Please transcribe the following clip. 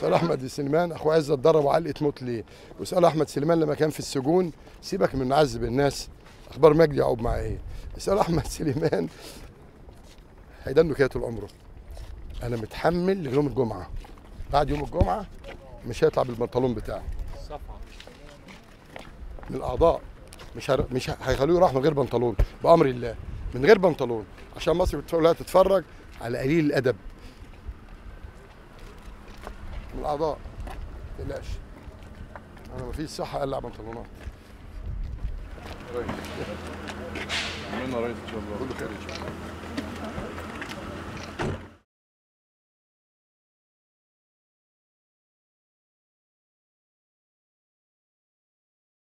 اسال احمد سليمان اخو عزت اتضرب وعلقه موت ليه واسال احمد سليمان لما كان في السجون سيبك من نعذب الناس اخبار مجدي يعقوب معاه ايه اسال احمد سليمان هيدنه كده طول عمره انا متحمل ليوم الجمعه بعد يوم الجمعه مش هيطلع بالبنطلون بتاعه من الاعضاء مش هر... مش ه- هيخلوه يروح من غير بنطلون بامر الله من غير بنطلون عشان مصر كلها تتفرج على قليل الادب من الاعضاء ما تقلقش انا مفيش صحه اقلع بنطلونات ريس مننا ريس ان شاء الله كله خير ان شاء الله